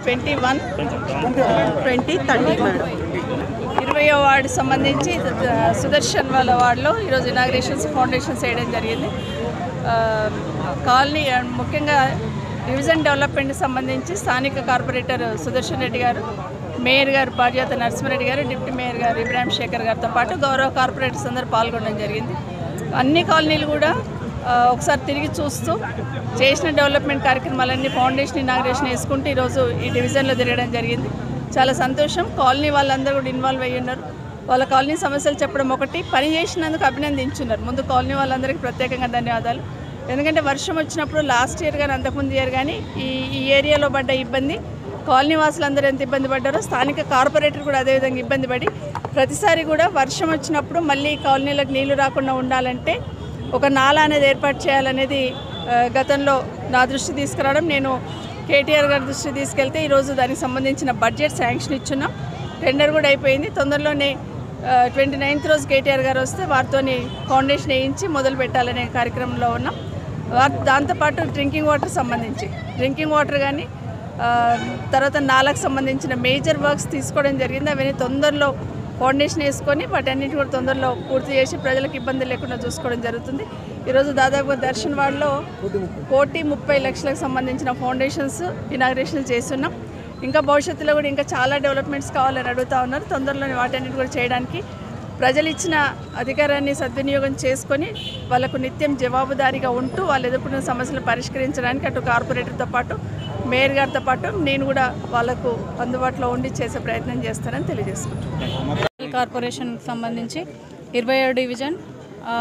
twenty one twenty thirty madam ఇరవయో వార్డు సంబంధించి ఆ, సుదర్శన్ వాళ్ళ వార్డులో ఈరోజు ఇనాగ్రేషన్స్ ఫౌండేషన్స్ వేయడం జరిగింది ఆ, కాలనీ ఆ, ముఖ్యంగా డివిజన్ డెవలప్మెంట్కి సంబంధించి స్థానిక కార్పొరేటర్ సుదర్శన్ రెడ్డి గారు మేయర్ గారు పార్యాత నరసింహారెడ్డి గారు డిప్యూటీ మేయర్ గారు ఇబ్రాహిం శేఖర్ గారితో పాటు గౌరవ కార్పొరేటర్స్ అందరూ పాల్గొనడం జరిగింది అన్ని కాలనీలు కూడా ఆ, ఒకసారి తిరిగి చూస్తూ చేసిన డెవలప్మెంట్ కార్యక్రమాలన్నీ ఫౌండేషన్ ఇనాగ్రేషన్ వేసుకుంటూ ఈరోజు ఈ డివిజన్లో తిరగడం జరిగింది చాలా సంతోషం కాలనీ వాళ్ళందరూ కూడా ఇన్వాల్వ్ అయ్యి ఉన్నారు వాళ్ళ కాలనీ సమస్యలు చెప్పడం ఒకటి పని చేసినందుకు అభినందించున్నారు ముందు కాలనీ వాళ్ళందరికీ ప్రత్యేకంగా ధన్యవాదాలు ఎందుకంటే వర్షం వచ్చినప్పుడు లాస్ట్ ఇయర్ కానీ అంతకుముందు ఇయర్ కానీ ఈ ఈ ఏరియాలో పడ్డ ఇబ్బంది కాలనీ వాసులందరూ ఎంత ఇబ్బంది పడ్డారో స్థానిక కార్పొరేటర్ కూడా అదేవిధంగా ఇబ్బంది పడి ప్రతిసారి కూడా వర్షం వచ్చినప్పుడు మళ్ళీ కాలనీలకు నీళ్లు రాకుండా ఉండాలంటే ఒక నాలా అనేది ఏర్పాటు చేయాలనేది ఆ, గతంలో నా దృష్టి తీసుకురావడం నేను కేటీఆర్ గారి దృష్టి తీసుకెళ్తే ఈరోజు దానికి సంబంధించిన బడ్జెట్ శాంక్షన్ ఇచ్చున్నాం టెండర్ కూడా అయిపోయింది తొందరలోనే ట్వంటీ నైన్త్ రోజు కేటీఆర్ గారు వస్తే వారితోని ఫౌండేషన్ వేయించి మొదలు పెట్టాలనే కార్యక్రమంలో ఉన్నాం వా- దాంతోపాటు డ్రింకింగ్ వాటర్ సంబంధించి డ్రింకింగ్ వాటర్ కానీ ఆ, తర్వాత నాలకు సంబంధించిన మేజర్ వర్క్స్ తీసుకోవడం జరిగింది అవన్నీ తొందరలో ఫౌండేషన్ వేసుకొని వాటన్నిటి కూడా తొందరలో పూర్తి చేసి ప్రజలకు ఇబ్బంది లేకుండా చూసుకోవడం జరుగుతుంది ఈరోజు దాదాపుగా దర్శన్ వార్డులో కోటి ముప్పై లక్షలకు సంబంధించిన ఫౌండేషన్స్ ఇనాగ్రేషన్ చేస్తున్నాం ఇంకా భవిష్యత్తులో కూడా ఇంకా చాలా డెవలప్మెంట్స్ కావాలని అడుగుతా ఉన్నారు తొందరలోనే వాటన్నిటి కూడా చేయడానికి ప్రజలు ఇచ్చిన అధికారాన్ని సద్వినియోగం చేసుకొని వాళ్ళకు నిత్యం జవాబుదారీగా ఉంటూ వాళ్ళు ఎదుర్కొన్న సమస్యలు పరిష్కరించడానికి అటు కార్పొరేటర్తో పాటు మేయర్ గారితో పాటు నేను కూడా వాళ్ళకు అందుబాటులో ఉండి చేసే ప్రయత్నం చేస్తానని తెలియజేసుకుంటున్నాను మున్సిపల్ కార్పొరేషన్కి సంబంధించి ఇరవై ఏడు డివిజన్ ఆ,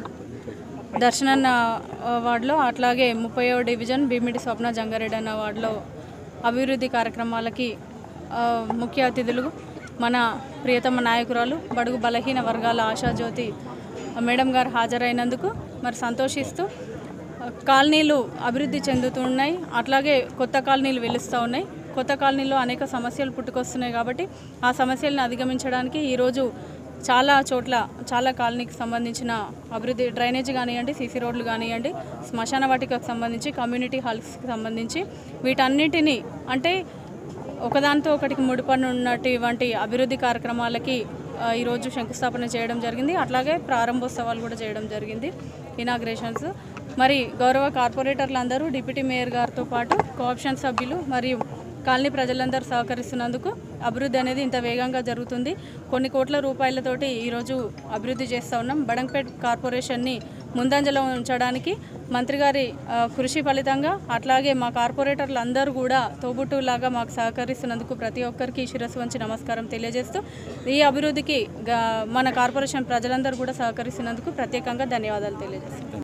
దర్శనన్న ఆ, వార్డులో అట్లాగే ముప్పై డివిజన్ భీమిడి స్వప్న జంగారెడ్డి అన్న వార్డులో అభివృద్ధి కార్యక్రమాలకి ఆ, ముఖ్య అతిథులు మన ప్రియతమ నాయకురాలు బడుగు బలహీన వర్గాల ఆశాజ్యోతి మేడం గారు హాజరైనందుకు మరి సంతోషిస్తూ కాలనీలు అభివృద్ధి చెందుతున్నాయి అట్లాగే కొత్త కాలనీలు వెలుస్తూ ఉన్నాయి కొత్త కాలనీలో అనేక సమస్యలు పుట్టుకొస్తున్నాయి కాబట్టి ఆ సమస్యలను అధిగమించడానికి ఈరోజు చాలా చోట్ల చాలా కాలనీకి సంబంధించిన అభివృద్ధి డ్రైనేజ్ కానివ్వండి సీసీ రోడ్లు కానివ్వండి శ్మశాన వాటికకు సంబంధించి కమ్యూనిటీ హాల్స్కి సంబంధించి వీటన్నిటినీ అంటే ఒకదానితో ఒకటికి ముడిపడి ఉన్నటువంటి అభివృద్ధి కార్యక్రమాలకి ఆ, ఈరోజు శంకుస్థాపన చేయడం జరిగింది అట్లాగే ప్రారంభోత్సవాలు కూడా చేయడం జరిగింది ఇనాగ్రేషన్స్ మరి గౌరవ కార్పొరేటర్లు అందరూ డిప్యూటీ మేయర్ గారితో పాటు కోఆప్షన్ సభ్యులు మరియు కాలనీ ప్రజలందరూ సహకరిస్తున్నందుకు అభివృద్ధి అనేది ఇంత వేగంగా జరుగుతుంది కొన్ని కోట్ల రూపాయలతోటి ఈరోజు అభివృద్ధి చేస్తూ ఉన్నాం బడంపేట్ కార్పొరేషన్ని ముందంజలో ఉంచడానికి మంత్రి గారి ఆ, కృషి ఫలితంగా అట్లాగే మా కార్పొరేటర్లు అందరూ కూడా తోబుట్టులాగా మాకు సహకరిస్తున్నందుకు ప్రతి ఒక్కరికి శిరస్సు వంచి నమస్కారం తెలియజేస్తూ ఈ అభివృద్ధికి గా- మన కార్పొరేషన్ ప్రజలందరూ కూడా సహకరిస్తున్నందుకు ప్రత్యేకంగా ధన్యవాదాలు తెలియజేస్తాం